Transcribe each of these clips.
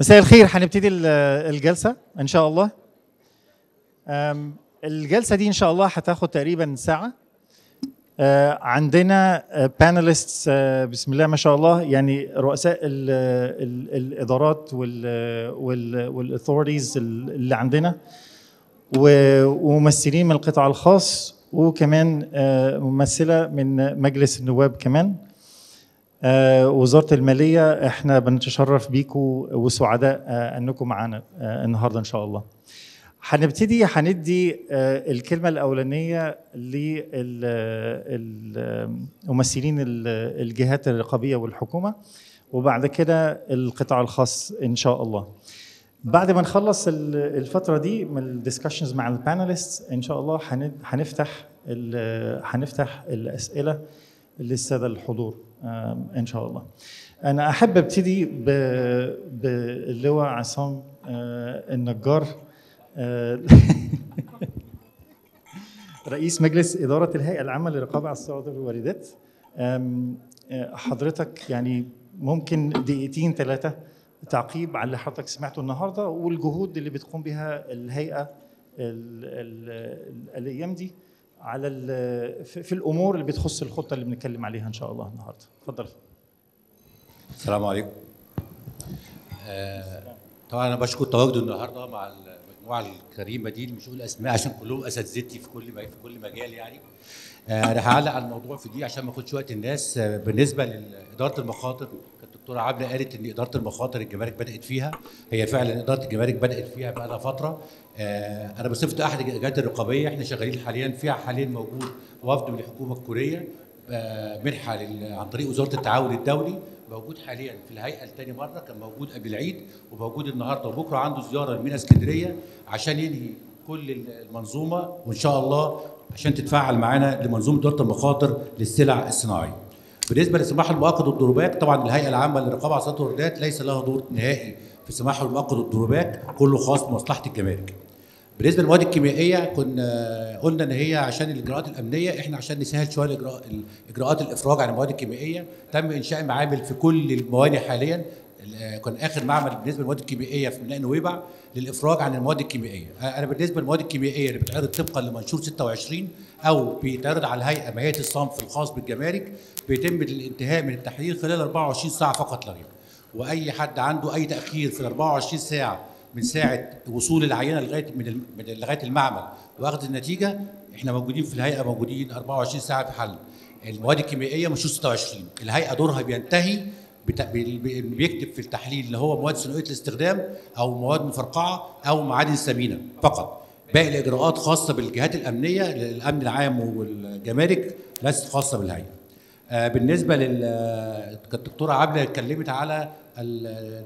مساء الخير هنبتدي ال- الجلسة إن شاء الله أم، الجلسة دي إن شاء الله هتاخد تقريبا ساعة آه، عندنا بانلست بسم الله ما شاء الله يعني رؤساء ال ال الإدارات والأثوريتيز اللي عندنا و- وممثلين من القطاع الخاص وكمان آه، ممثلة من مجلس النواب كمان آه، وزارة المالية احنا بنتشرف بيكم وسعداء آه، انكم معانا آه، النهارده ان شاء الله. هنبتدي هندي آه، الكلمة الأولانية للممثلين الجهات الرقابية والحكومة وبعد كده القطاع الخاص إن شاء الله. بعد ما نخلص ال- الفترة دي من الديسكشنز مع البانلست إن شاء الله هن- هنفتح ال- هنفتح الأسئلة للسادة الحضور آم، إن شاء الله. أنا أحب أبتدي ب- باللواء عصام آه، النجار آه، رئيس مجلس إدارة الهيئة العامة للرقابة على الصادر والواردات آم، آه، حضرتك يعني ممكن دقيقتين ثلاثة تعقيب على اللي حضرتك سمعته النهارده والجهود اللي بتقوم بها الهيئة ال ال ال الأيام دي على ال- في في الأمور اللي بتخص الخطة اللي بنتكلم عليها إن شاء الله النهارده اتفضل السلام عليكم. آه، طبعا انا بشكر تواجدي النهارده مع المجموعه الكريمه دي اللي مش هقول اسماء عشان كلهم اساتذتي في كل في كل مجال يعني. آه، انا هعلق على الموضوع في دي عشان ما اخدش وقت الناس آه، بالنسبه لاداره المخاطر كانت الدكتوره عبله قالت ان اداره المخاطر الجمارك بدات فيها هي فعلا اداره الجمارك بدات فيها بقى لها فتره آه، انا بصفه احد الجهات الرقابيه احنا شغالين حاليا فيها حاليا موجود وفد من الحكومه الكوريه آه، منحه لل- عن طريق وزاره التعاون الدولي موجود حاليا في الهيئه لتاني مره كان موجود قبل العيد وموجود النهارده وبكره عنده زياره لمينا اسكندريه عشان ينهي كل المنظومه وان شاء الله عشان تتفاعل معانا لمنظومه اداره المخاطر للسلع الصناعيه. بالنسبه لسماح المؤقت والضروبات طبعا الهيئه العامه للرقابه على صناعه الواردات ليس لها دور نهائي في سماح المؤقت والضروبات كله خاص بمصلحه الجمارك. بالنسبه للمواد الكيميائيه كنا قلنا ان هي عشان الاجراءات الامنيه احنا عشان نسهل شويه الاجراء اجراءات الافراج عن المواد الكيميائيه تم انشاء معامل في كل الموانئ حاليا ال- كان اخر معمل بالنسبه للمواد الكيميائيه في ميناء نويبع للافراج عن المواد الكيميائيه انا بالنسبه للمواد الكيميائيه اللي بتعرض طبقا لمنشور 26 او بيتعرض على الهيئه ماهيه الصنف الخاص بالجمارك بيتم الانتهاء من التحليل خلال 24 ساعه فقط لا غير واي حد عنده اي تاخير في ال 24 ساعه من ساعه وصول العينه لغايه من ال- من لغايه المعمل واخذ النتيجه احنا موجودين في الهيئه موجودين 24 ساعه في حل المواد الكيميائيه مش 26 الهيئه دورها بينتهي بت- بي- بي- بيكتب في التحليل اللي هو مواد ثنائيه الاستخدام او مواد مفرقعه او معادن ثمينه فقط باقي الاجراءات خاصه بالجهات الامنيه الامن العام والجمارك ليست خاصه بالهيئه آه، بالنسبه لل كانت الدكتوره عبله اتكلمت على ال-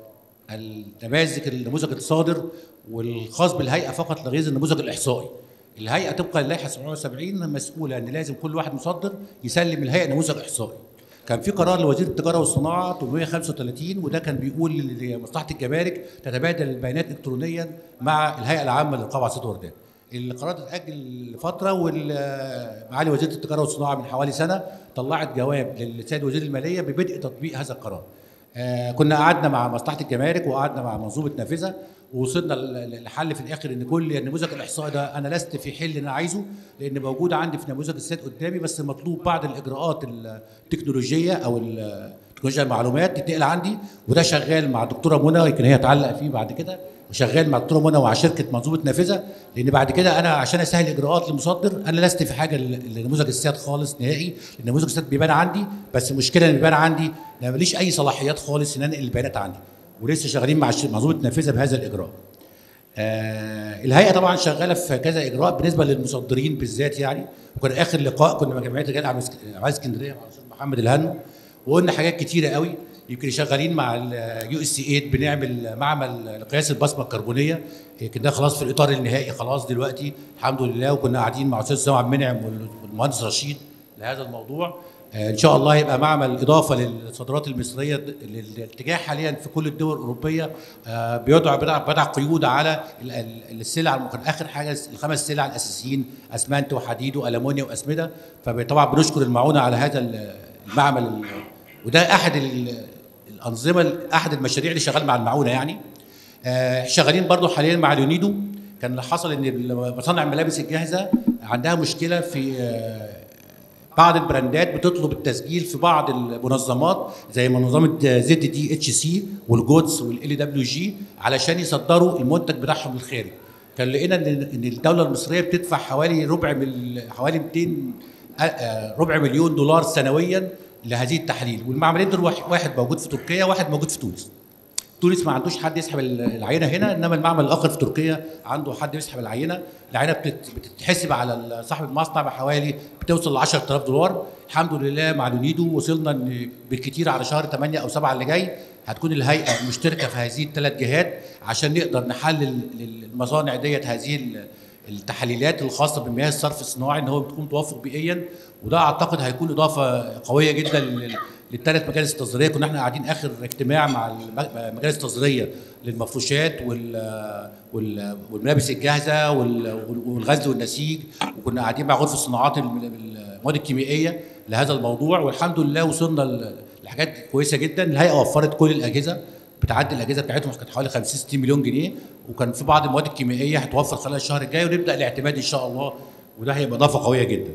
النماذج النموذج الصادر والخاص بالهيئه فقط لا غير النموذج الاحصائي الهيئه طبقا للائحه 770 مسؤوله ان لازم كل واحد مصدر يسلم الهيئه نموذج احصائي كان في قرار لوزير التجاره والصناعه 835 وده كان بيقول لمصلحه الجمارك تتبادل البيانات الكترونيا مع الهيئه العامه للرقابه على الصيد والواردات. القرار ده اتاجل لفتره ومعالي وزيره التجاره والصناعه من حوالي سنه طلعت جواب للسيد وزير الماليه ببدء تطبيق هذا القرار. آه، كنا قعدنا مع مصلحه الجمارك وقعدنا مع منظومه نافذه ووصلنا ل- ل- لحل في الاخر ان كل النموذج الاحصائي ده انا لست في حل اللي انا عايزه لان موجود عندي في نموذج السيد قدامي بس مطلوب بعض الاجراءات التكنولوجيه او ال- تكنولوجيا المعلومات تتنقل عندي وده شغال مع الدكتوره منى يمكن هي تعلق فيه بعد كده وشغال مع الدكتوره منى ومع شركه منظومه نافذه لان بعد كده انا عشان اسهل اجراءات للمصدر انا لست في حاجه ل- لنموذج السياد خالص نهائي نموذج السياد بيبان عندي بس المشكله ان بيبان عندي انا ماليش اي صلاحيات خالص ان انقل البيانات عندي ولسه شغالين مع الش- منظومه نافذه بهذا الاجراء آه الهيئه طبعا شغاله في كذا اجراء بالنسبه للمصدرين بالذات يعني وكان اخر لقاء كنا مع جمعيه رجال اعمال اسك- اعمال اسكندريه مع الاستاذ محمد الهنو وقلنا حاجات كتيره قوي يمكن شغالين مع اليو اس سي 8 بنعمل معمل لقياس البصمه الكربونيه يمكن ده خلاص في الاطار النهائي خلاص دلوقتي الحمد لله وكنا قاعدين مع استاذ سامع منعم والمهندس رشيد لهذا الموضوع آه، ان شاء الله هيبقى معمل اضافه للصادرات المصريه د- للاتجاه حاليا في كل الدول الاوروبيه آه، بيضع بضع بضع قيود على ال- ال- السلع المكن اخر حاجه الخمس سلع الاساسيين اسمنت وحديد والمونيا واسمده فطبعا بنشكر المعونه على هذا ال- المعمل ال- وده احد ال- الانظمه احد المشاريع اللي شغال مع المعونه يعني آه، شغالين برضو حاليا مع اليونيدو كان اللي حصل ان مصانع الملابس الجاهزه عندها مشكله في آه، بعض البراندات بتطلب التسجيل في بعض المنظمات زي منظمه زد دي اتش سي والجودز والال دبليو جي علشان يصدروا المنتج بتاعهم للخارج كان لقينا ان ان الدوله المصريه بتدفع حوالي ربع من حوالي 200 آه، آه، ربع مليون دولار سنويا لهذه التحاليل والمعملين دول واحد- واحد موجود في تركيا واحد موجود في تونس تونس ما عندوش حد يسحب العينه هنا انما المعمل الاخر في تركيا عنده حد يسحب العينه العينه بتت- بتتحسب على صاحب المصنع بحوالي بتوصل ل 10000 دولار الحمد لله مع اليونيدو وصلنا ان بالكتير على شهر 8 او 7 اللي جاي هتكون الهيئه مشتركه في هذه الثلاث جهات عشان نقدر نحلل للمصانع ديت هذه ال- التحليلات الخاصه بمياه الصرف الصناعي ان هو تكون متوافق بيئيا وده اعتقد هيكون اضافه قويه جدا لل- للثلاث مجالس التصديريه كنا احنا قاعدين اخر اجتماع مع الم- المجالس التصديريه للمفروشات وال وال- والملابس الجاهزه وال- والغزل والنسيج وكنا قاعدين مع غرفه الصناعات الم- المواد الكيميائيه لهذا الموضوع والحمد لله وصلنا ل- لحاجات كويسه جدا الهيئه وفرت كل الاجهزه بتعدي الاجهزه بتاعتهم كانت حوالي 50 60 مليون جنيه وكان في بعض المواد الكيميائيه هتوفر خلال الشهر الجاي ونبدا الاعتماد ان شاء الله وده هيبقى اضافه قويه جدا.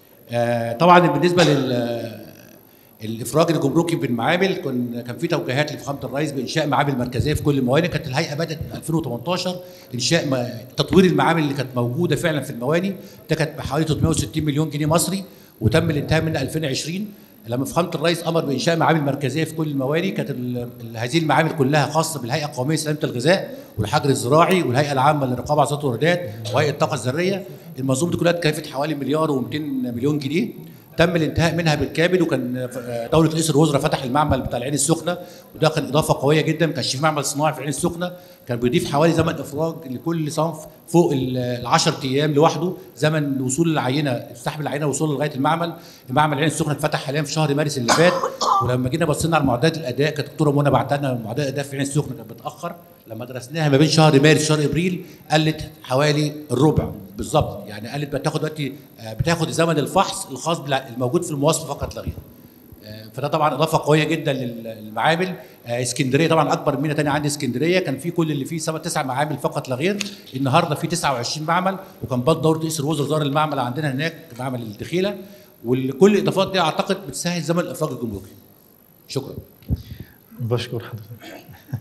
آه، طبعا بالنسبه لل الافراج الجمركي بالمعامل كان كان في توجيهات لفخامه الرئيس بانشاء معامل مركزيه في كل الموانئ كانت الهيئه بدات من 2018 انشاء ما- تطوير المعامل اللي كانت موجوده فعلا في الموانئ ده كانت بحوالي 360 مليون جنيه مصري وتم الانتهاء منها 2020 لما فخامه الرئيس امر بانشاء معامل مركزيه في كل الموانئ كانت ال- ال- هذه المعامل كلها خاصه بالهيئه القوميه لسلامه الغذاء والحجر الزراعي والهيئه العامه للرقابه على ذات الواردات وهيئه الطاقه الذريه المنظومه دي كلها اتكلفت حوالي مليار و200 مليون جنيه تم الانتهاء منها بالكامل وكان دوله رئيس الوزراء فتح المعمل بتاع العين السخنه وده كان اضافه قويه جدا ما كانش في معمل صناعي في العين السخنه كان بيضيف حوالي زمن افراج لكل صنف فوق ال 10 ايام لوحده زمن وصول العينه سحب العينه وصوله لغايه المعمل المعمل العين السخنه اتفتح حاليا في شهر مارس اللي فات ولما جينا بصينا على معدات الاداء كانت الدكتوره منى بعت لنا معدات الاداء في العين السخنه كانت بتاخر لما درسناها ما بين شهر مارس وشهر ابريل قلت حوالي الربع بالظبط يعني قلت بتاخد دلوقتي آه، بتاخد زمن الفحص الخاص بالع- الموجود في المواصفه فقط لا غير آه، فده طبعا اضافه قويه جدا لل- للمعامل آه، اسكندريه طبعا اكبر مينا تاني عندي اسكندريه كان في كل اللي فيه سبع تسع معامل فقط لا غير النهارده في 29 معمل وكان برضه دوره رئيس الوزراء زار المعمل عندنا هناك معمل الدخيله وكل الاضافات دي اعتقد بتسهل زمن الافراج الجمركي شكرا بشكر حضرتك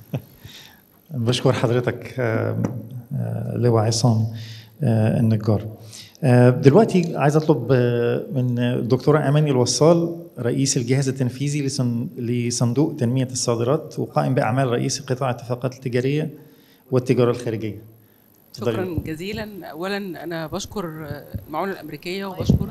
بشكر حضرتك آه، آه، لواء عصام آه، النجار آه، دلوقتي عايز اطلب آه، من الدكتوره اماني الوصال رئيس الجهاز التنفيذي لصن- لصندوق تنميه الصادرات وقائم باعمال رئيس قطاع الاتفاقات التجاريه والتجاره الخارجيه اتفضلي. شكرا جزيلا اولا انا بشكر المعونه الامريكيه وبشكر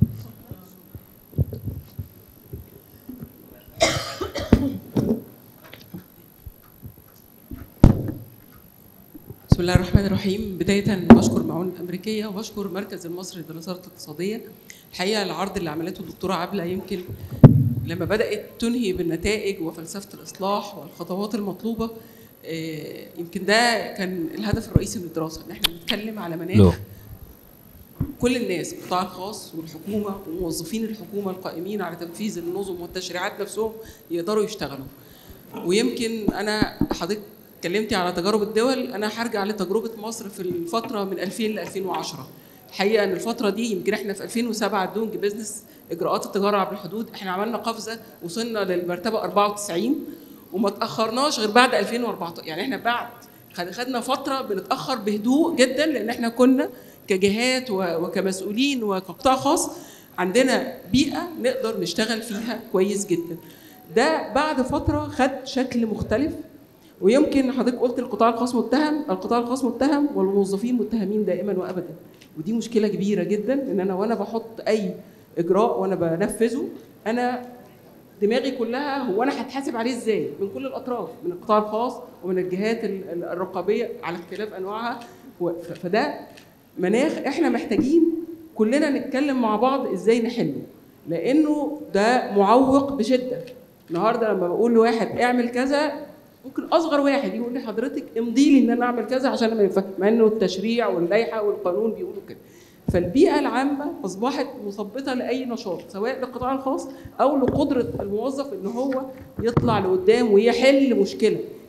بسم الله الرحمن الرحيم بداية بشكر المعونة الأمريكية وبشكر مركز المصري للدراسات الاقتصادية الحقيقة العرض اللي عملته الدكتورة عبلة يمكن لما بدأت تنهي بالنتائج وفلسفة الإصلاح والخطوات المطلوبة آه، يمكن ده كان الهدف الرئيسي من الدراسة إن احنا بنتكلم على مناخ كل الناس القطاع الخاص والحكومه وموظفين الحكومه القائمين على تنفيذ النظم والتشريعات نفسهم يقدروا يشتغلوا ويمكن انا حضرتك اتكلمتي على تجارب الدول انا هرجع لتجربه مصر في الفتره من 2000 ل 2010 الحقيقه ان الفتره دي يمكن احنا في 2007 دونج بزنس اجراءات التجاره عبر الحدود احنا عملنا قفزه وصلنا للمرتبه 94 وما تاخرناش غير بعد 2014 يعني احنا بعد خد- خدنا فتره بنتاخر بهدوء جدا لان احنا كنا كجهات و- وكمسؤولين وكقطاع خاص عندنا بيئه نقدر نشتغل فيها كويس جدا ده بعد فتره خد شكل مختلف ويمكن حضرتك قلت القطاع الخاص متهم القطاع الخاص متهم والموظفين متهمين دائما وابدا ودي مشكله كبيره جدا ان انا وانا بحط اي اجراء وانا بنفذه انا دماغي كلها هو انا هتحاسب عليه ازاي من كل الاطراف من القطاع الخاص ومن الجهات ال- ال- الرقابيه على اختلاف انواعها و- ف- فده مناخ احنا محتاجين كلنا نتكلم مع بعض ازاي نحله لانه ده معوق بشده النهارده لما بقول لواحد اعمل كذا ممكن اصغر واحد يقول لي حضرتك امضي لي ان انا اعمل كذا عشان ما ينفع مع انه التشريع واللائحه والقانون بيقولوا كده فالبيئه العامه اصبحت مثبطه لاي نشاط سواء للقطاع الخاص او لقدره الموظف ان هو يطلع لقدام ويحل مشكله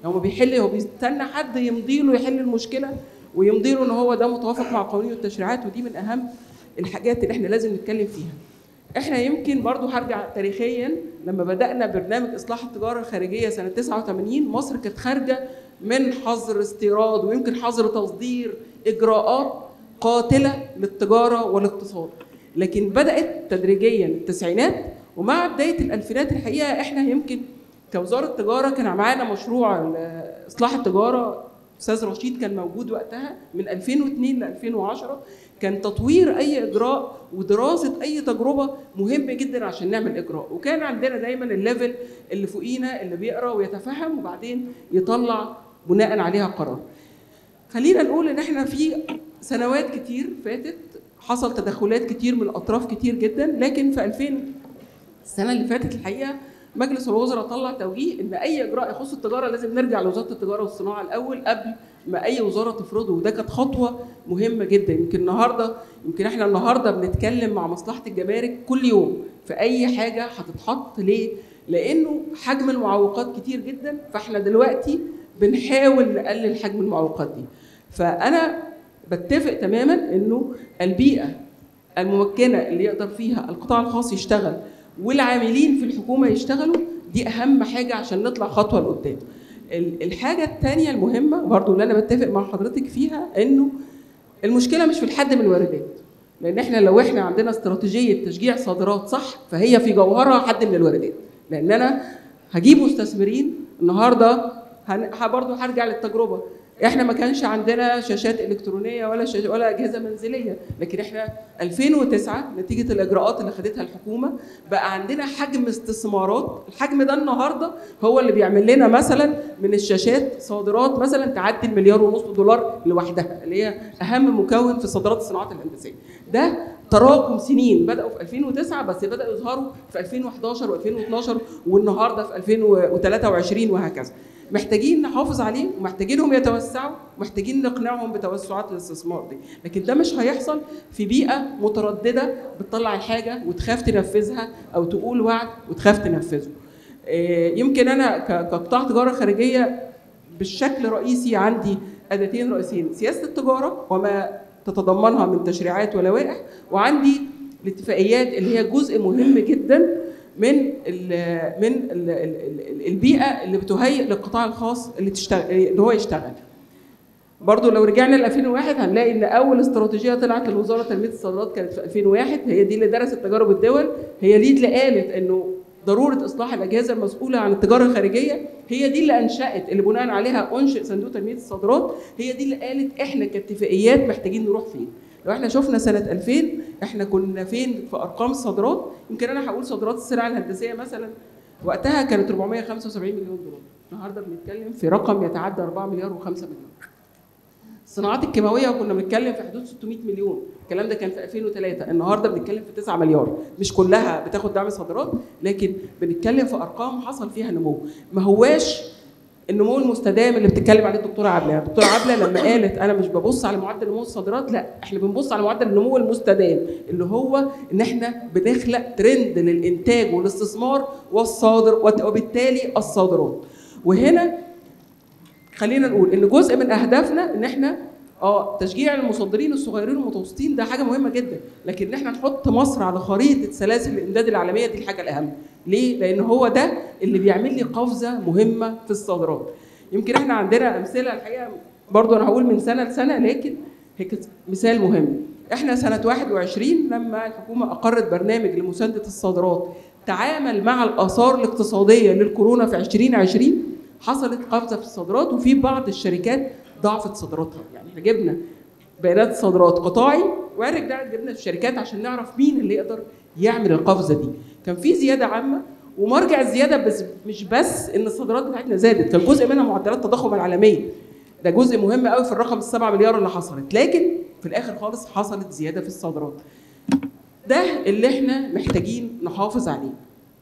هو بيحل هو بيستنى حد يمضي له يحل المشكله ويمضي له ان هو ده متوافق مع القوانين والتشريعات ودي من اهم الحاجات اللي احنا لازم نتكلم فيها احنا يمكن برضو هرجع تاريخيا لما بدانا برنامج اصلاح التجاره الخارجيه سنه 89 مصر كانت خارجه من حظر استيراد ويمكن حظر تصدير اجراءات قاتله للتجاره والاقتصاد لكن بدات تدريجيا التسعينات ومع بدايه الالفينات الحقيقه احنا يمكن كوزاره تجاره كان معانا مشروع ال- اصلاح التجاره استاذ رشيد كان موجود وقتها من 2002 ل 2010 كان تطوير اي اجراء ودراسه اي تجربه مهم جدا عشان نعمل اجراء وكان عندنا دايما الليفل اللي فوقينا اللي بيقرا ويتفهم وبعدين يطلع بناء عليها قرار خلينا نقول ان احنا في سنوات كتير فاتت حصل تدخلات كتير من الاطراف كتير جدا لكن في 2000 السنه اللي فاتت الحقيقه مجلس الوزراء طلع توجيه ان اي اجراء يخص التجاره لازم نرجع لوزاره التجاره والصناعه الاول قبل ما اي وزاره تفرضه وده كانت خطوه مهمه جدا يمكن النهارده يمكن احنا النهارده بنتكلم مع مصلحه الجمارك كل يوم في اي حاجه هتتحط ليه؟ لانه حجم المعوقات كتير جدا فاحنا دلوقتي بنحاول نقلل حجم المعوقات دي فانا بتفق تماما انه البيئه الممكنه اللي يقدر فيها القطاع الخاص يشتغل والعاملين في الحكومه يشتغلوا دي اهم حاجه عشان نطلع خطوه لقدام. ال- الحاجه الثانيه المهمه برضو اللي انا بتفق مع حضرتك فيها انه المشكله مش في الحد من الواردات. لان احنا لو احنا عندنا استراتيجيه تشجيع صادرات صح فهي في جوهرها حد من الواردات. لان انا هجيب مستثمرين النهارده هن... ه- برضو هرجع للتجربه احنا ما كانش عندنا شاشات الكترونيه ولا شاش... ولا اجهزه منزليه لكن احنا 2009 نتيجه الاجراءات اللي خدتها الحكومه بقى عندنا حجم استثمارات الحجم ده النهارده هو اللي بيعمل لنا مثلا من الشاشات صادرات مثلا تعدي المليار ونص دولار لوحدها اللي هي اهم مكون في صادرات الصناعات الهندسيه ده تراكم سنين بداوا في 2009 بس بداوا يظهروا في 2011 و2012 والنهارده في 2023 وهكذا محتاجين نحافظ عليه ومحتاجينهم يتوسعوا ومحتاجين نقنعهم بتوسعات الاستثمار دي لكن ده مش هيحصل في بيئه متردده بتطلع الحاجه وتخاف تنفذها او تقول وعد وتخاف تنفذه آه، يمكن انا ك- كقطاع تجاره خارجيه بالشكل رئيسي عندي اداتين رئيسيين سياسه التجاره وما تتضمنها من تشريعات ولوائح وعندي الاتفاقيات اللي هي جزء مهم جدا من ال من ال ال البيئه اللي بتهيئ للقطاع الخاص اللي تشتغل اللي هو يشتغل برضو لو رجعنا ل 2001 هنلاقي ان اول استراتيجيه طلعت للوزاره تنميه الصادرات كانت في 2001 هي دي اللي درست تجارب الدول هي دي اللي قالت انه ضروره اصلاح الاجهزه المسؤوله عن التجاره الخارجيه هي دي اللي انشات اللي بناء عليها انشئ صندوق تنميه الصادرات هي دي اللي قالت احنا كاتفاقيات محتاجين نروح فين لو احنا شفنا سنه 2000 احنا كنا فين في ارقام الصادرات يمكن انا هقول صادرات السلع الهندسيه مثلا وقتها كانت 475 مليون دولار النهارده بنتكلم في رقم يتعدى 4 مليار و5 مليون الصناعات الكيماويه كنا بنتكلم في حدود 600 مليون الكلام ده كان في 2003 النهارده بنتكلم في 9 مليار مش كلها بتاخد دعم صادرات لكن بنتكلم في ارقام حصل فيها نمو ما هواش النمو المستدام اللي بتتكلم عليه الدكتوره عبله يعني الدكتوره عبله لما قالت انا مش ببص على معدل نمو الصادرات لا احنا بنبص على معدل النمو المستدام اللي هو ان احنا بنخلق ترند للانتاج والاستثمار والصادر وبالتالي الصادرات وهنا خلينا نقول ان جزء من اهدافنا ان احنا اه تشجيع المصدرين الصغيرين والمتوسطين ده حاجه مهمه جدا لكن ان احنا نحط مصر على خريطه سلاسل الامداد العالميه دي الحاجه الاهم ليه لان هو ده اللي بيعمل لي قفزه مهمه في الصادرات يمكن احنا عندنا امثله الحقيقه برضو انا هقول من سنه لسنه لكن هي كانت مثال مهم احنا سنه 21 لما الحكومه اقرت برنامج لمسانده الصادرات تعامل مع الاثار الاقتصاديه للكورونا في 2020 حصلت قفزه في الصادرات وفي بعض الشركات ضاعفت صادراتها يعني احنا جبنا بيانات صادرات قطاعي ورجعنا جبنا الشركات عشان نعرف مين اللي يقدر يعمل القفزه دي كان في زياده عامه ومرجع الزياده بس مش بس ان الصادرات بتاعتنا زادت كان جزء منها معدلات التضخم العالميه ده جزء مهم قوي في الرقم السبعة مليار اللي حصلت لكن في الاخر خالص حصلت زياده في الصادرات ده اللي احنا محتاجين نحافظ عليه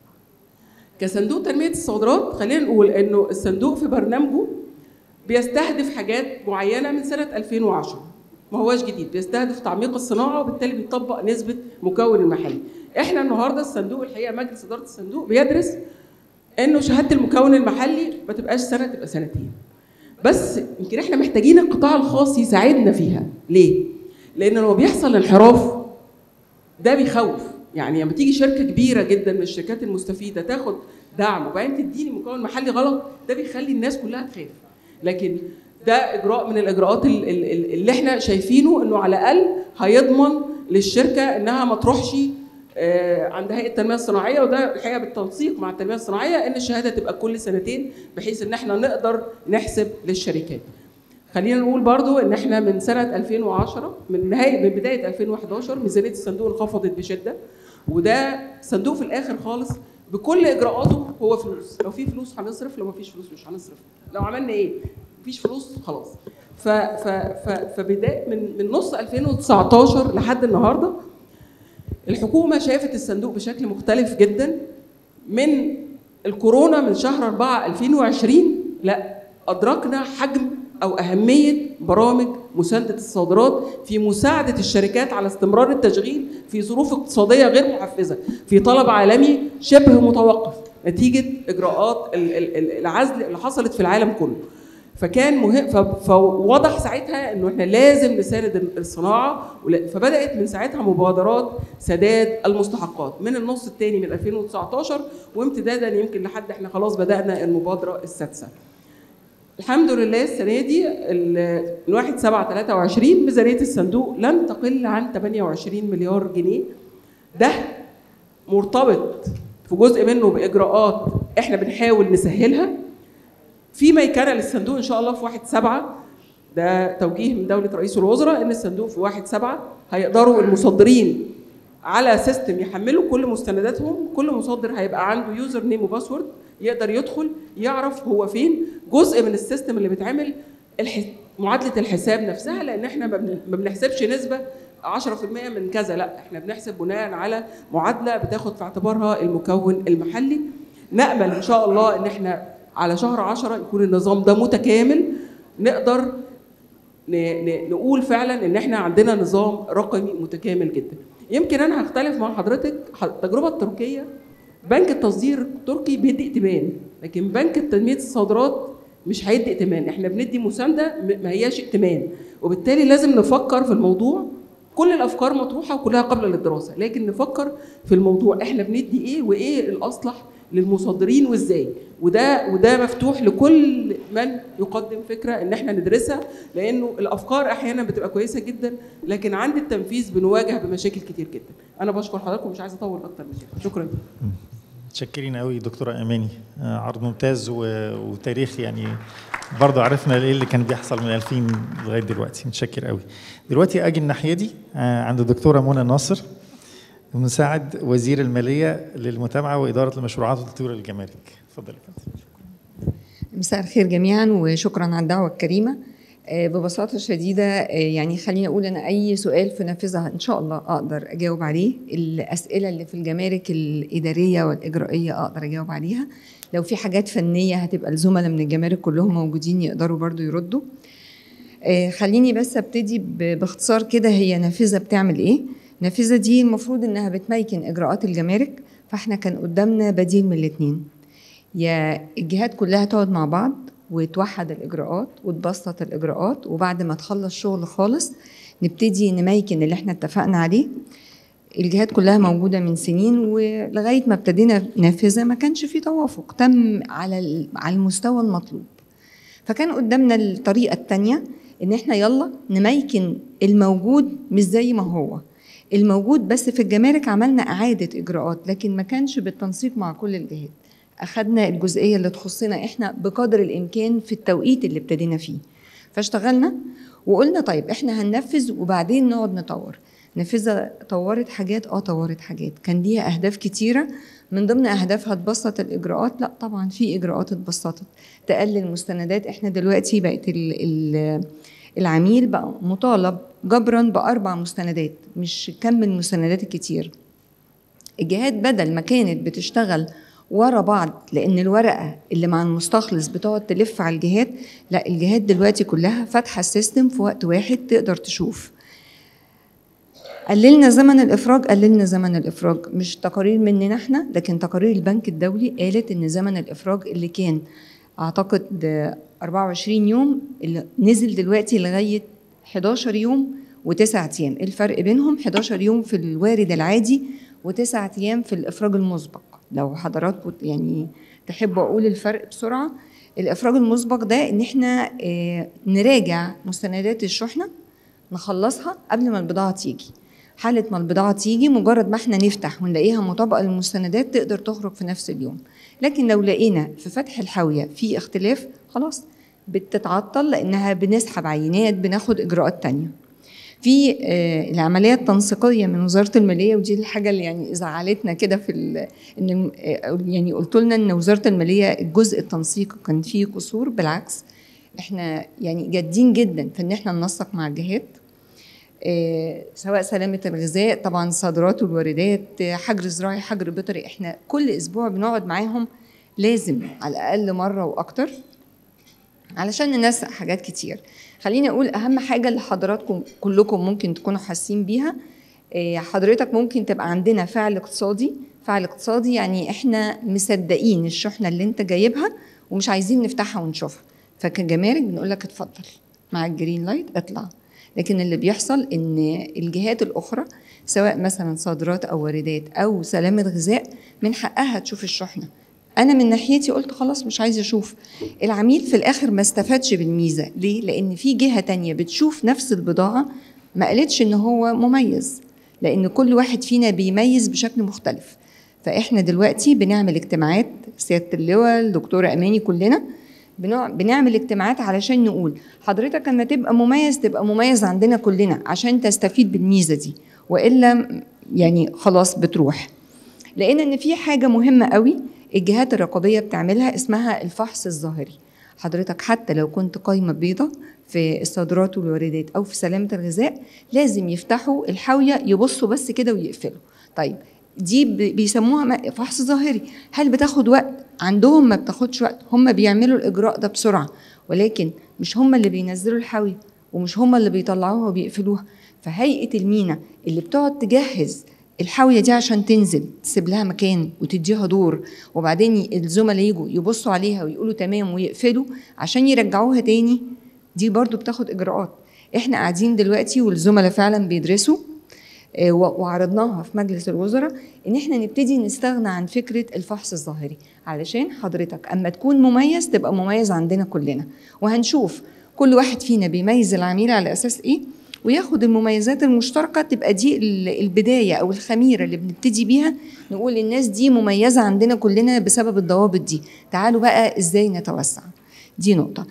كصندوق تنميه الصادرات خلينا نقول انه الصندوق في برنامجه بيستهدف حاجات معينه من سنه 2010 ما هواش جديد بيستهدف تعميق الصناعه وبالتالي بيطبق نسبه مكون المحلي احنا النهارده الصندوق الحقيقه مجلس اداره الصندوق بيدرس انه شهاده المكون المحلي ما تبقاش سنه تبقى سنتين بس يمكن احنا محتاجين القطاع الخاص يساعدنا فيها ليه لان لما بيحصل انحراف ده بيخوف يعني لما تيجي شركه كبيره جدا من الشركات المستفيده تاخد دعم وبعدين تديني مكون محلي غلط ده بيخلي الناس كلها تخاف لكن ده اجراء من الاجراءات ال- ال- ال- اللي احنا شايفينه انه على الاقل هيضمن للشركه انها ما تروحش آه، عند هيئه التنميه الصناعيه وده الحقيقه بالتنسيق مع التنميه الصناعيه ان الشهاده تبقى كل سنتين بحيث ان احنا نقدر نحسب للشركات. خلينا نقول برضو ان احنا من سنه 2010 من نهايه من بدايه 2011 ميزانيه الصندوق انخفضت بشده وده صندوق في الاخر خالص بكل اجراءاته هو فلوس لو في فلوس هنصرف لو ما فيش فلوس مش هنصرف لو عملنا ايه مفيش فلوس خلاص ف ف ف فبدايه من من نص 2019 لحد النهارده الحكومه شافت الصندوق بشكل مختلف جدا من الكورونا من شهر 4 2020 لا ادركنا حجم او اهميه برامج مسانده الصادرات في مساعده الشركات على استمرار التشغيل في ظروف اقتصاديه غير محفزه في طلب عالمي شبه متوقف نتيجه اجراءات ال- ال- ال- العزل اللي حصلت في العالم كله فكان مهم ف- فوضح ساعتها انه احنا لازم نساند الصناعه ولا- فبدات من ساعتها مبادرات سداد المستحقات من النص الثاني من 2019 وامتدادا يمكن لحد احنا خلاص بدانا المبادره السادسه. الحمد لله السنه دي ال- من 1 7 23 ميزانيه الصندوق لن تقل عن 28 مليار جنيه ده مرتبط في جزء منه باجراءات احنا بنحاول نسهلها في ميكنه للصندوق ان شاء الله في 1 7 ده توجيه من دوله رئيس الوزراء ان الصندوق في 1 7 هيقدروا المصدرين على سيستم يحملوا كل مستنداتهم كل مصدر هيبقى عنده يوزر نيم وباسورد يقدر يدخل يعرف هو فين جزء من السيستم اللي بيتعمل الح... معادله الحساب نفسها لان احنا ما بن- ما بنحسبش نسبه 10% من كذا لا احنا بنحسب بناء على معادله بتاخد في اعتبارها المكون المحلي نامل ان شاء الله ان احنا على شهر 10 يكون النظام ده متكامل نقدر ن- ن- نقول فعلا ان احنا عندنا نظام رقمي متكامل جدا يمكن انا هختلف مع حضرتك ح- التجربه التركيه بنك التصدير التركي بيدي ائتمان لكن بنك تنميه الصادرات مش هيدي ائتمان احنا بندي مسانده م- ما هياش ائتمان وبالتالي لازم نفكر في الموضوع كل الافكار مطروحه وكلها قبل للدراسه لكن نفكر في الموضوع احنا بندي ايه وايه الاصلح للمصدرين وازاي وده وده مفتوح لكل من يقدم فكره ان احنا ندرسها لانه الافكار احيانا بتبقى كويسه جدا لكن عند التنفيذ بنواجه بمشاكل كتير جدا انا بشكر حضراتكم ومش عايزه اطول اكتر من كده شكرا متشكرين قوي دكتوره اماني آه، عرض ممتاز و- وتاريخ يعني برضه عرفنا ايه اللي كان بيحصل من 2000 لغايه دلوقتي متشكر قوي دلوقتي اجي الناحيه دي آه، عند الدكتوره منى ناصر مساعد وزير الماليه للمتابعه واداره المشروعات وتطوير الجمارك اتفضلي يا فندم. مساء الخير جميعا وشكرا على الدعوة الكريمة آه، ببساطة شديدة آه، يعني خليني أقول أنا أي سؤال في نافذة إن شاء الله أقدر أجاوب عليه الأسئلة اللي في الجمارك الإدارية والإجرائية أقدر أجاوب عليها لو في حاجات فنية هتبقى الزملاء من الجمارك كلهم موجودين يقدروا برضو يردوا آه، خليني بس ابتدي ب- باختصار كده هي نافذة بتعمل إيه النافذة دي المفروض إنها بتميكن إجراءات الجمارك فإحنا كان قدامنا بديل من الاتنين يا الجهات كلها تقعد مع بعض وتوحد الإجراءات وتبسط الإجراءات وبعد ما تخلص شغل خالص نبتدي نميكن اللي احنا اتفقنا عليه الجهات كلها موجودة من سنين ولغاية ما ابتدينا نافذة ما كانش في توافق تم على ال- على المستوى المطلوب فكان قدامنا الطريقة التانية إن إحنا يلا نميكن الموجود مش زي ما هو الموجود بس في الجمارك عملنا إعادة إجراءات لكن ما كانش بالتنسيق مع كل الجهات أخدنا الجزئية اللي تخصنا إحنا بقدر الإمكان في التوقيت اللي ابتدينا فيه فاشتغلنا وقلنا طيب إحنا هننفذ وبعدين نقعد نطور نافذة طورت حاجات اه طورت حاجات كان ليها أهداف كتيرة من ضمن أهدافها تبسط الإجراءات لا طبعا في إجراءات اتبسطت تقلل مستندات احنا دلوقتي بقت ال ال العميل بقى مطالب جبرا بأربع مستندات مش كم المستندات الكتير الجهات بدل ما كانت بتشتغل ورا بعض لان الورقه اللي مع المستخلص بتقعد تلف على الجهات لا الجهات دلوقتي كلها فاتحه السيستم في وقت واحد تقدر تشوف قللنا زمن الافراج قللنا زمن الافراج مش تقارير مننا احنا لكن تقارير البنك الدولي قالت ان زمن الافراج اللي كان اعتقد آه، 24 يوم اللي نزل دلوقتي لغايه 11 يوم وتسعة ايام الفرق بينهم 11 يوم في الوارد العادي وتسعة ايام في الافراج المسبق لو حضراتكم يعني تحبوا اقول الفرق بسرعه الافراج المسبق ده ان احنا آه، نراجع مستندات الشحنه نخلصها قبل ما البضاعه تيجي حالة ما البضاعة تيجي مجرد ما احنا نفتح ونلاقيها مطابقة للمستندات تقدر تخرج في نفس اليوم لكن لو لقينا في فتح الحاوية في اختلاف خلاص بتتعطل لأنها بنسحب عينات بناخد إجراءات تانية في آه، العملية التنسيقية من وزارة المالية ودي الحاجة اللي يعني زعلتنا كده في ال- ان آه، يعني قلت لنا ان وزارة المالية الجزء التنسيقي كان فيه قصور بالعكس احنا يعني جادين جدا في ان احنا ننسق مع الجهات آه، سواء سلامة الغذاء طبعا صادرات والواردات آه، حجر زراعي حجر بيطري احنا كل اسبوع بنقعد معاهم لازم على الاقل مرة واكتر علشان ننسق حاجات كتير خليني اقول اهم حاجة اللي حضراتكم كلكم ممكن تكونوا حاسين بيها آه، حضرتك ممكن تبقى عندنا فعل اقتصادي فعل اقتصادي يعني احنا مصدقين الشحنة اللي انت جايبها ومش عايزين نفتحها ونشوفها فكجمارك بنقول لك اتفضل مع الجرين لايت اطلع لكن اللي بيحصل ان الجهات الاخرى سواء مثلا صادرات او واردات او سلامه غذاء من حقها تشوف الشحنه انا من ناحيتي قلت خلاص مش عايزه اشوف العميل في الاخر ما استفادش بالميزه ليه لان في جهه تانية بتشوف نفس البضاعه ما قالتش ان هو مميز لان كل واحد فينا بيميز بشكل مختلف فاحنا دلوقتي بنعمل اجتماعات سياده اللواء الدكتوره اماني كلنا بنوع- بنعمل اجتماعات علشان نقول حضرتك لما تبقى مميز تبقى مميز عندنا كلنا عشان تستفيد بالميزه دي والا يعني خلاص بتروح لقينا ان في حاجه مهمه قوي الجهات الرقابيه بتعملها اسمها الفحص الظاهري حضرتك حتى لو كنت قايمه بيضه في الصادرات والواردات او في سلامه الغذاء لازم يفتحوا الحاويه يبصوا بس كده ويقفلوا طيب دي ب- بيسموها م- فحص ظاهري هل بتاخد وقت عندهم ما بتاخدش وقت هم بيعملوا الاجراء ده بسرعه ولكن مش هم اللي بينزلوا الحاويه ومش هم اللي بيطلعوها وبيقفلوها فهيئه المينا اللي بتقعد تجهز الحاويه دي عشان تنزل تسيب لها مكان وتديها دور وبعدين ي- الزملاء يجوا يبصوا عليها ويقولوا تمام ويقفلوا عشان يرجعوها تاني دي برضو بتاخد اجراءات احنا قاعدين دلوقتي والزملاء فعلا بيدرسوا آه، و- وعرضناها في مجلس الوزراء ان احنا نبتدي نستغنى عن فكره الفحص الظاهري علشان حضرتك اما تكون مميز تبقى مميز عندنا كلنا وهنشوف كل واحد فينا بيميز العميل على اساس ايه وياخد المميزات المشتركه تبقى دي ال- البدايه او الخميره اللي بنبتدي بيها نقول الناس دي مميزه عندنا كلنا بسبب الضوابط دي تعالوا بقى ازاي نتوسع دي نقطه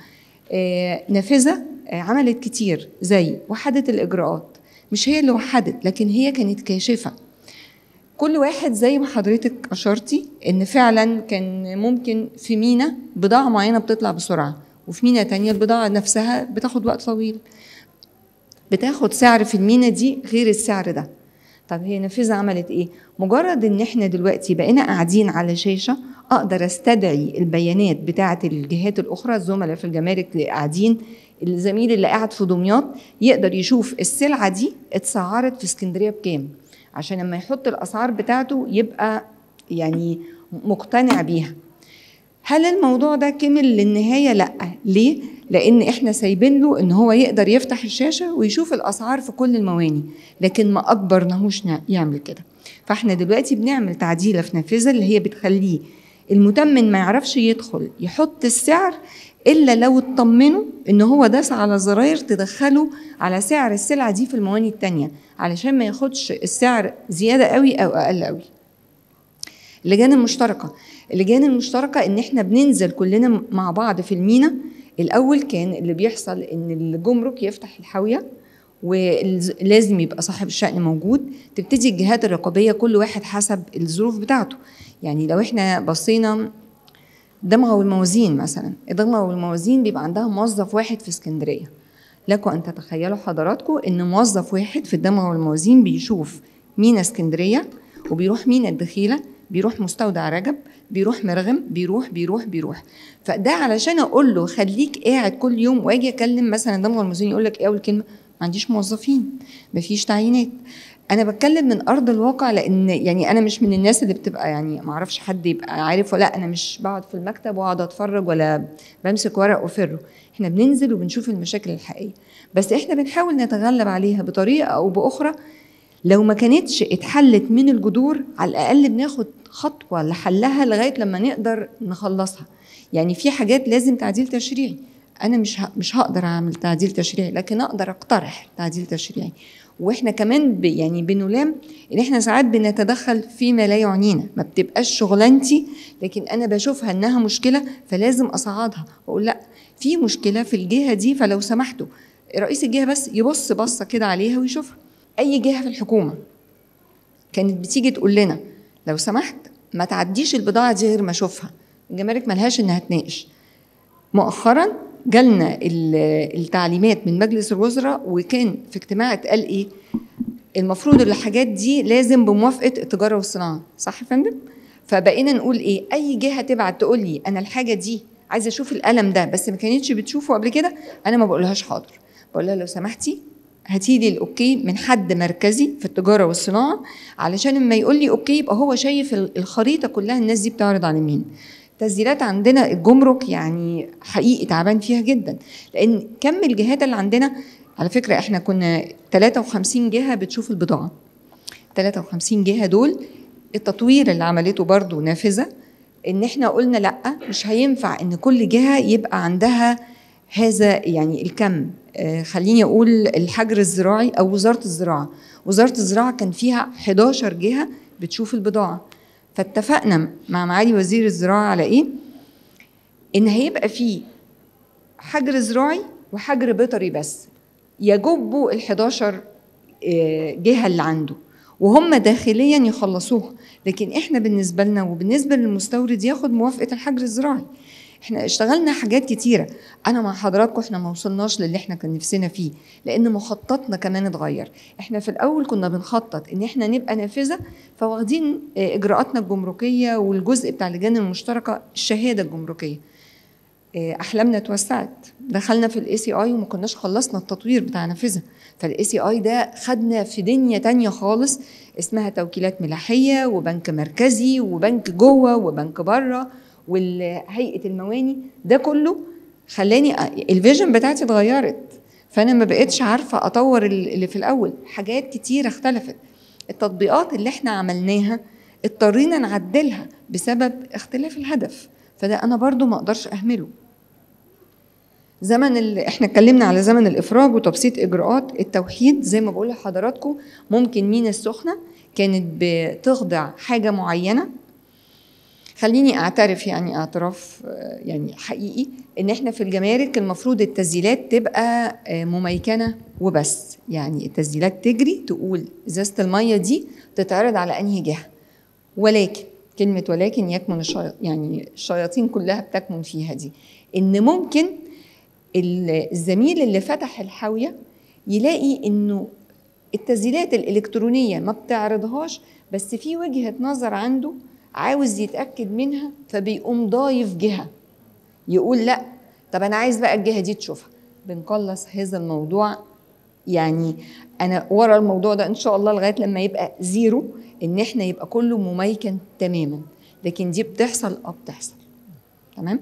آه، نافذه آه، عملت كتير زي وحدت الاجراءات مش هي اللي وحدت لكن هي كانت كاشفه كل واحد زي ما حضرتك اشرتي ان فعلا كان ممكن في مينا بضاعه معينه بتطلع بسرعه وفي مينا تانية البضاعه نفسها بتاخد وقت طويل بتاخد سعر في المينا دي غير السعر ده طب هي نافذه عملت ايه مجرد ان احنا دلوقتي بقينا قاعدين على شاشه اقدر استدعي البيانات بتاعه الجهات الاخرى الزملاء في الجمارك اللي قاعدين الزميل اللي قاعد في دمياط يقدر يشوف السلعه دي اتسعرت في اسكندريه بكام عشان لما يحط الاسعار بتاعته يبقى يعني مقتنع بيها هل الموضوع ده كمل للنهاية؟ لأ ليه؟ لأن إحنا سايبين له إن هو يقدر يفتح الشاشة ويشوف الأسعار في كل المواني لكن ما أجبرناهوش نع- يعمل كده فإحنا دلوقتي بنعمل تعديلة في نافذة اللي هي بتخليه المتمن ما يعرفش يدخل يحط السعر إلا لو اطمنوا إن هو داس على زراير تدخله على سعر السلعة دي في المواني التانية علشان ما ياخدش السعر زيادة قوي أو أقل قوي اللجان المشتركه اللجان المشتركه ان احنا بننزل كلنا مع بعض في المينا الاول كان اللي بيحصل ان الجمرك يفتح الحاويه ولازم يبقى صاحب الشأن موجود تبتدي الجهات الرقابيه كل واحد حسب الظروف بتاعته يعني لو احنا بصينا دمغه والموازين مثلا الدمغه والموازين بيبقى عندها موظف واحد في اسكندريه لكم ان تتخيلوا حضراتكم ان موظف واحد في الدمغه والموازين بيشوف مينا اسكندريه وبيروح مينا الدخيله بيروح مستودع رجب بيروح مرغم بيروح بيروح بيروح فده علشان اقول له خليك قاعد كل يوم واجي اكلم مثلا دمغه والموازين يقول لك ايه اول كلمه ما عنديش موظفين مفيش تعيينات انا بتكلم من ارض الواقع لان يعني انا مش من الناس اللي بتبقى يعني ما اعرفش حد يبقى عارف ولا انا مش بقعد في المكتب واقعد اتفرج ولا بمسك ورق وفره احنا بننزل وبنشوف المشاكل الحقيقيه بس احنا بنحاول نتغلب عليها بطريقه او باخرى لو ما كانتش اتحلت من الجذور على الاقل بناخد خطوه لحلها لغايه لما نقدر نخلصها يعني في حاجات لازم تعديل تشريعي انا مش ه- مش هقدر اعمل تعديل تشريعي لكن اقدر اقترح تعديل تشريعي واحنا كمان ب يعني بنلام ان احنا ساعات بنتدخل فيما لا يعنينا ما بتبقاش شغلانتي لكن انا بشوفها انها مشكله فلازم اصعدها واقول لا في مشكله في الجهه دي فلو سمحتوا رئيس الجهه بس يبص بصه كده عليها ويشوفها اي جهه في الحكومه كانت بتيجي تقول لنا لو سمحت ما تعديش البضاعه دي غير ما اشوفها الجمارك ملهاش انها تناقش مؤخرا جالنا ال- التعليمات من مجلس الوزراء وكان في اجتماع اتقال ايه المفروض الحاجات دي لازم بموافقه التجاره والصناعه صح يا فندم فبقينا نقول ايه اي جهه تبعت تقول لي انا الحاجه دي عايزه اشوف القلم ده بس ما كانتش بتشوفه قبل كده انا ما بقولهاش حاضر بقول لها لو سمحتي هاتي لي الاوكي من حد مركزي في التجاره والصناعه علشان لما يقول لي اوكي يبقى هو شايف ال- الخريطه كلها الناس دي بتعرض على مين تسجيلات عندنا الجمرك يعني حقيقي تعبان فيها جدا لان كم الجهات اللي عندنا على فكره احنا كنا 53 جهه بتشوف البضاعه 53 جهه دول التطوير اللي عملته برضو نافذه ان احنا قلنا لا مش هينفع ان كل جهه يبقى عندها هذا يعني الكم آه، خليني اقول الحجر الزراعي او وزاره الزراعه وزاره الزراعه كان فيها 11 جهه بتشوف البضاعه فاتفقنا مع معالي وزير الزراعه على ايه ان هيبقى فيه حجر زراعي وحجر بيطري بس يجبوا ال 11 آه، جهه اللي عنده وهم داخليا يخلصوها لكن احنا بالنسبه لنا وبالنسبه للمستورد ياخد موافقه الحجر الزراعي احنا اشتغلنا حاجات كتيره انا مع حضراتكم احنا ما وصلناش للي احنا كان نفسنا فيه لان مخططنا كمان اتغير احنا في الاول كنا بنخطط ان احنا نبقى نافذه فواخدين آه، اجراءاتنا الجمركيه والجزء بتاع اللجان المشتركه الشهاده الجمركيه آه، احلامنا اتوسعت دخلنا في الاي سي اي وما كناش خلصنا التطوير بتاع نافذه فالاي سي اي ده خدنا في دنيا تانية خالص اسمها توكيلات ملاحيه وبنك مركزي وبنك جوه وبنك بره وهيئه المواني ده كله خلاني أ- الفيجن بتاعتي اتغيرت فانا ما بقتش عارفه اطور ال- اللي في الاول حاجات كتيره اختلفت التطبيقات اللي احنا عملناها اضطرينا نعدلها بسبب اختلاف الهدف فده انا برضو ما اقدرش اهمله زمن ال... احنا اتكلمنا على زمن الافراج وتبسيط اجراءات التوحيد زي ما بقول لحضراتكم ممكن مينا السخنه كانت بتخضع حاجه معينه خليني اعترف يعني اعتراف آه، يعني حقيقي ان احنا في الجمارك المفروض التسجيلات تبقى آه، مميكنه وبس يعني التسجيلات تجري تقول ازازه الميه دي تتعرض على انهي جهه ولكن كلمه ولكن يكمن الشي... يعني الشياطين كلها بتكمن فيها دي ان ممكن ال- الزميل اللي فتح الحاويه يلاقي انه التسجيلات الالكترونيه ما بتعرضهاش بس في وجهه نظر عنده عاوز يتاكد منها فبيقوم ضايف جهه يقول لا طب انا عايز بقى الجهه دي تشوفها بنقلص هذا الموضوع يعني انا ورا الموضوع ده ان شاء الله لغايه لما يبقى زيرو ان احنا يبقى كله مميكن تماما لكن دي بتحصل اه بتحصل تمام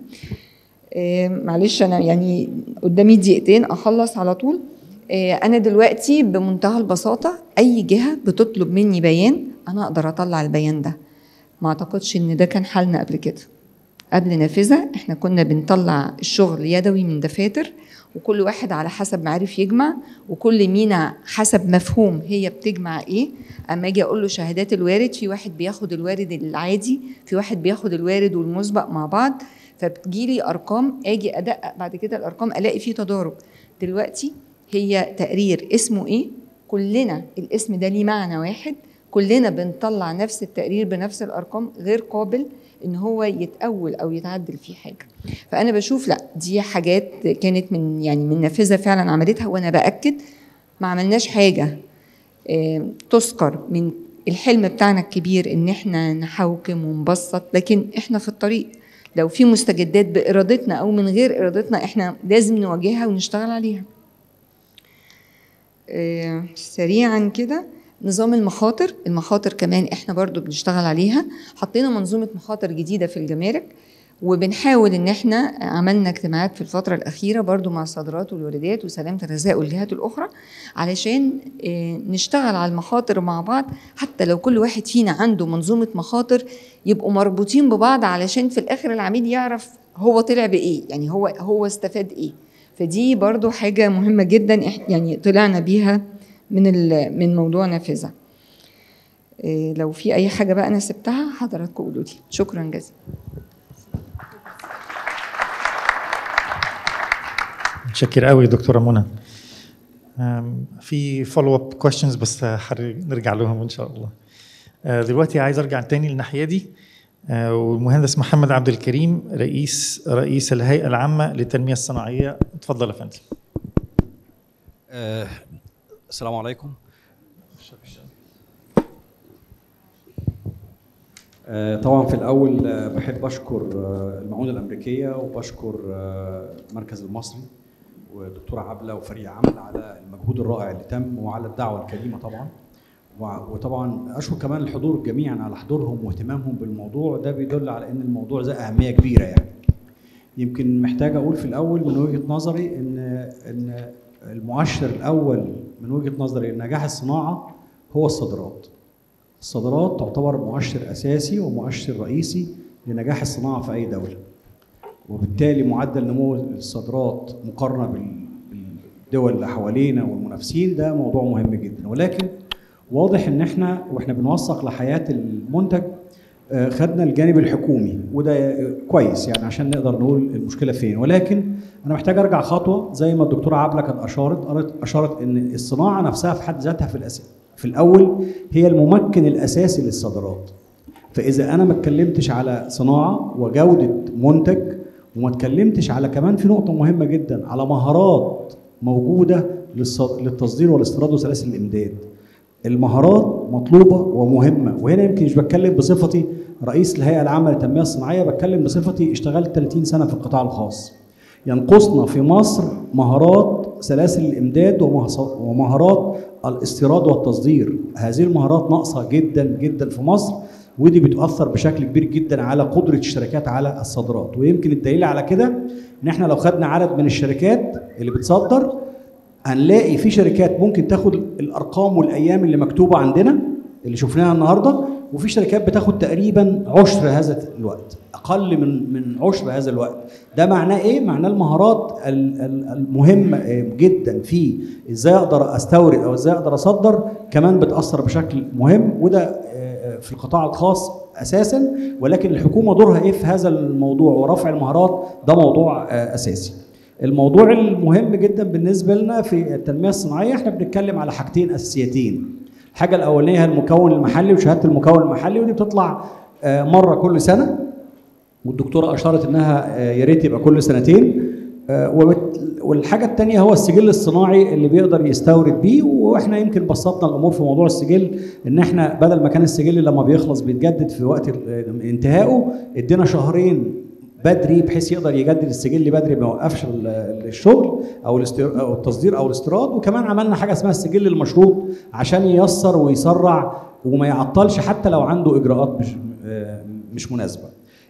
آه، معلش انا يعني قدامي دقيقتين اخلص على طول آه، انا دلوقتي بمنتهى البساطه اي جهه بتطلب مني بيان انا اقدر اطلع البيان ده ما اعتقدش ان ده كان حالنا قبل كده قبل نافذه احنا كنا بنطلع الشغل يدوي من دفاتر وكل واحد على حسب ما عرف يجمع وكل مينا حسب مفهوم هي بتجمع ايه اما اجي اقول له شهادات الوارد في واحد بياخد الوارد العادي في واحد بياخد الوارد والمسبق مع بعض فبتجيلي ارقام اجي ادقق بعد كده الارقام الاقي فيه تضارب دلوقتي هي تقرير اسمه ايه كلنا الاسم ده ليه معنى واحد كلنا بنطلع نفس التقرير بنفس الارقام غير قابل ان هو يتأول او يتعدل فيه حاجه فانا بشوف لا دي حاجات كانت من يعني من نافذه فعلا عملتها وانا باكد ما عملناش حاجه آه، تذكر من الحلم بتاعنا الكبير ان احنا نحوكم ونبسط لكن احنا في الطريق لو في مستجدات بارادتنا او من غير ارادتنا احنا لازم نواجهها ونشتغل عليها آه، سريعا كده نظام المخاطر المخاطر كمان احنا برضو بنشتغل عليها حطينا منظومه مخاطر جديده في الجمارك وبنحاول ان احنا عملنا اجتماعات في الفتره الاخيره برضو مع الصادرات والواردات وسلامه الغذاء والجهات الاخرى علشان آه، نشتغل على المخاطر مع بعض حتى لو كل واحد فينا عنده منظومه مخاطر يبقوا مربوطين ببعض علشان في الاخر العميل يعرف هو طلع بايه يعني هو هو استفاد ايه فدي برضو حاجه مهمه جدا إح- يعني طلعنا بيها من ال- من موضوع نافذه إيه، لو في اي حاجه بقى انا سبتها حضراتكم قولوا لي شكرا جزيلا متشكر قوي دكتوره منى أم، في فولو اب كويشنز بس هر- نرجع لهم ان شاء الله أه، دلوقتي عايز ارجع تاني للناحيه دي أه، والمهندس محمد عبد الكريم رئيس رئيس الهيئه العامه للتنميه الصناعيه اتفضل يا فندم آه، السلام عليكم آه، طبعا في الاول آه، بحب اشكر آه، المعونه الامريكيه وبشكر آه، المركز المصري ودكتوره عبله وفريق عمل على المجهود الرائع اللي تم وعلى الدعوه الكريمه طبعا وع- وطبعا اشكر كمان الحضور جميعا على حضورهم واهتمامهم بالموضوع ده بيدل على ان الموضوع ذا اهميه كبيره يعني يمكن محتاج اقول في الاول من وجهه نظري ان ان المؤشر الاول من وجهه نظري لنجاح الصناعه هو الصادرات. الصادرات تعتبر مؤشر اساسي ومؤشر رئيسي لنجاح الصناعه في اي دوله. وبالتالي معدل نمو الصادرات مقارنه بال- بالدول اللي حوالينا والمنافسين ده موضوع مهم جدا ولكن واضح ان احنا واحنا بنوثق لحياه المنتج آه، خدنا الجانب الحكومي وده آه، كويس يعني عشان نقدر نقول المشكله فين ولكن انا محتاج ارجع خطوه زي ما الدكتوره عبله كانت اشارت قالت- اشارت ان الصناعه نفسها في حد ذاتها في الأس... في الاول هي الممكن الاساسي للصادرات فاذا انا ما اتكلمتش على صناعه وجوده منتج وما اتكلمتش على كمان في نقطه مهمه جدا على مهارات موجوده للص- للتصدير والاستيراد وسلاسل الامداد المهارات مطلوبه ومهمه وهنا يمكن مش بتكلم بصفتي رئيس الهيئه العامه للتنميه الصناعيه بتكلم بصفتي اشتغلت 30 سنه في القطاع الخاص ينقصنا في مصر مهارات سلاسل الامداد ومهص- ومهارات الاستيراد والتصدير هذه المهارات ناقصه جدا جدا في مصر ودي بتؤثر بشكل كبير جدا على قدره الشركات على الصادرات ويمكن الدليل على كده ان احنا لو خدنا عدد من الشركات اللي بتصدر هنلاقي في شركات ممكن تاخد الارقام والايام اللي مكتوبه عندنا اللي شفناها النهارده وفي شركات بتاخد تقريبا عشر هذا الوقت اقل من من عشر هذا الوقت ده معناه ايه معناه المهارات ال- ال- المهمه آه، جدا في ازاي اقدر استورد او ازاي اقدر اصدر كمان بتاثر بشكل مهم وده آه، في القطاع الخاص اساسا ولكن الحكومه دورها ايه في هذا الموضوع ورفع المهارات ده موضوع آه، اساسي الموضوع المهم جدا بالنسبه لنا في التنميه الصناعيه احنا بنتكلم على حاجتين اساسيتين الحاجه الاولانيه هي المكون المحلي وشهاده المكون المحلي ودي بتطلع آه، مره كل سنه والدكتوره اشارت انها آه، يا ريت يبقى كل سنتين آه، وبت- والحاجه الثانيه هو السجل الصناعي اللي بيقدر يستورد بيه واحنا يمكن بسطنا الامور في موضوع السجل ان احنا بدل ما كان السجل لما بيخلص بيتجدد في وقت ال- انتهائه ادينا شهرين بدري بحيث يقدر يجدد السجل بدري ما يوقفش ال- الشغل او الاستير- او التصدير او الاستيراد وكمان عملنا حاجه اسمها السجل المشروط عشان ييسر ويسرع وما يعطلش حتى لو عنده اجراءات مش آه، مش مناسبه.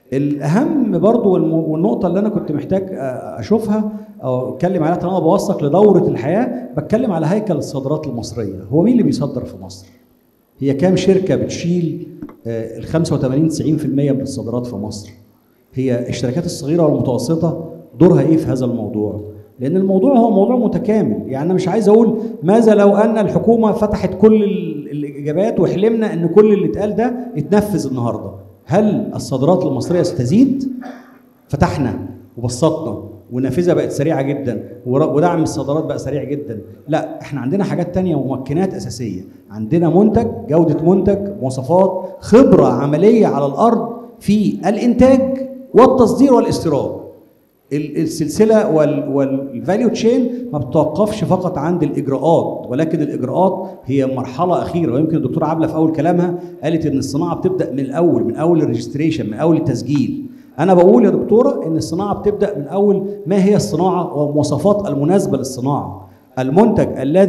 الاهم برضو والم- والنقطه اللي انا كنت محتاج آه، اشوفها او اتكلم عليها طالما بوثق لدوره الحياه بتكلم على هيكل الصادرات المصريه هو مين اللي بيصدر في مصر هي كام شركه بتشيل ال 85 90% من الصادرات في مصر هي الشركات الصغيره والمتوسطه دورها ايه في هذا الموضوع لان الموضوع هو موضوع متكامل يعني انا مش عايز اقول ماذا لو ان الحكومه فتحت كل ال- الاجابات وحلمنا ان كل اللي اتقال ده يتنفذ النهارده هل الصادرات المصريه ستزيد فتحنا وبسطنا والنافذه بقت سريعه جدا ور- ودعم الصادرات بقى سريع جدا لا احنا عندنا حاجات تانية وممكنات اساسيه عندنا منتج جوده منتج مواصفات خبره عمليه على الارض في الانتاج والتصدير والاستيراد ال- السلسله والفاليو تشين ما بتتوقفش فقط عند الاجراءات ولكن الاجراءات هي مرحله اخيره ويمكن الدكتوره عبله في اول كلامها قالت ان الصناعه بتبدا من الاول من اول الريجستريشن من اول التسجيل انا بقول يا دكتوره ان الصناعه بتبدا من اول ما هي الصناعه والمواصفات المناسبه للصناعه المنتج الذي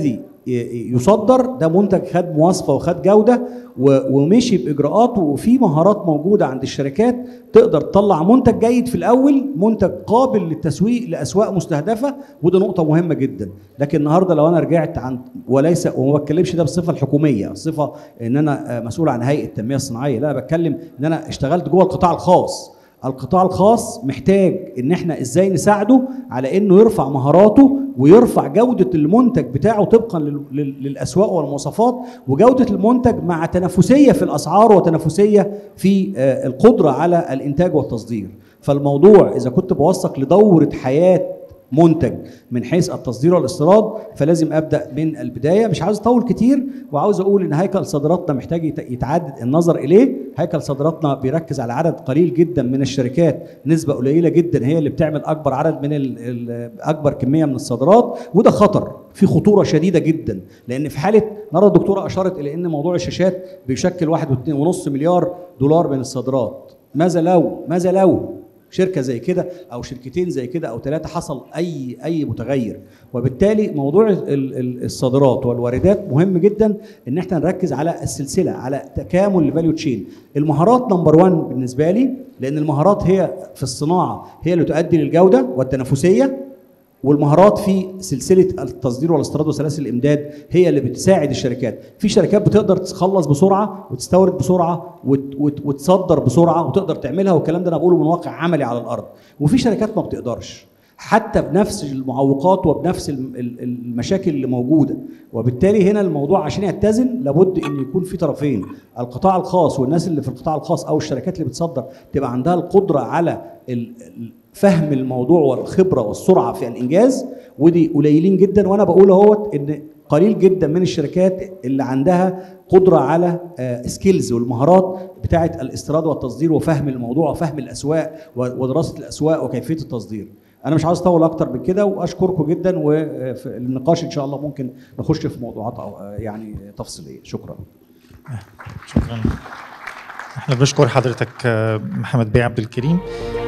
ي- يصدر ده منتج خد مواصفه وخد جوده و- ومشي باجراءات وفي مهارات موجوده عند الشركات تقدر تطلع منتج جيد في الاول منتج قابل للتسويق لاسواق مستهدفه وده نقطه مهمه جدا لكن النهارده لو انا رجعت عن وليس وما بتكلمش ده بالصفه الحكوميه الصفه ان انا آه، مسؤول عن هيئه التنميه الصناعيه لا أنا بتكلم ان انا اشتغلت جوه القطاع الخاص القطاع الخاص محتاج ان احنا ازاي نساعده على انه يرفع مهاراته ويرفع جوده المنتج بتاعه طبقا لل- لل- للاسواق والمواصفات وجوده المنتج مع تنافسيه في الاسعار وتنافسيه في آه، القدره على الانتاج والتصدير فالموضوع اذا كنت بوثق لدوره حياه منتج من حيث التصدير والاستيراد فلازم ابدا من البدايه مش عاوز اطول كتير وعاوز اقول ان هيكل صادراتنا محتاج يت- يتعدد النظر اليه هيكل صادراتنا بيركز على عدد قليل جدا من الشركات نسبه قليله جدا هي اللي بتعمل اكبر عدد من ال ال اكبر كميه من الصادرات وده خطر في خطوره شديده جدا لان في حاله نرى الدكتوره اشارت الى ان موضوع الشاشات بيشكل واحد واتنين ونص مليار دولار من الصادرات ماذا لو ماذا لو شركه زي كده او شركتين زي كده او ثلاثه حصل اي اي متغير وبالتالي موضوع ال- ال- الصادرات والواردات مهم جدا ان احنا نركز على السلسله على تكامل الفاليو تشين المهارات نمبر 1 بالنسبه لي لان المهارات هي في الصناعه هي اللي تؤدي للجوده والتنافسيه والمهارات في سلسله التصدير والاستيراد وسلاسل الامداد هي اللي بتساعد الشركات في شركات بتقدر تخلص بسرعه وتستورد بسرعه وت وت وتصدر بسرعه وتقدر تعملها والكلام ده انا بقوله من واقع عملي على الارض وفي شركات ما بتقدرش حتى بنفس المعوقات وبنفس الم- ال- ال- المشاكل اللي موجوده وبالتالي هنا الموضوع عشان يتزن لابد ان يكون في طرفين القطاع الخاص والناس اللي في القطاع الخاص او الشركات اللي بتصدر تبقى عندها القدره على ال- ال- فهم الموضوع والخبره والسرعه في الانجاز ودي قليلين جدا وانا بقول اهوت ان قليل جدا من الشركات اللي عندها قدره على سكيلز والمهارات بتاعه الاستيراد والتصدير وفهم الموضوع وفهم الاسواق و- ودراسه الاسواق وكيفيه التصدير انا مش عاوز اطول اكتر من كده واشكركم جدا وفي النقاش ان شاء الله ممكن نخش في موضوعات أو- يعني تفصيليه شكرا شكرا احنا بنشكر حضرتك آه، محمد بيه عبد الكريم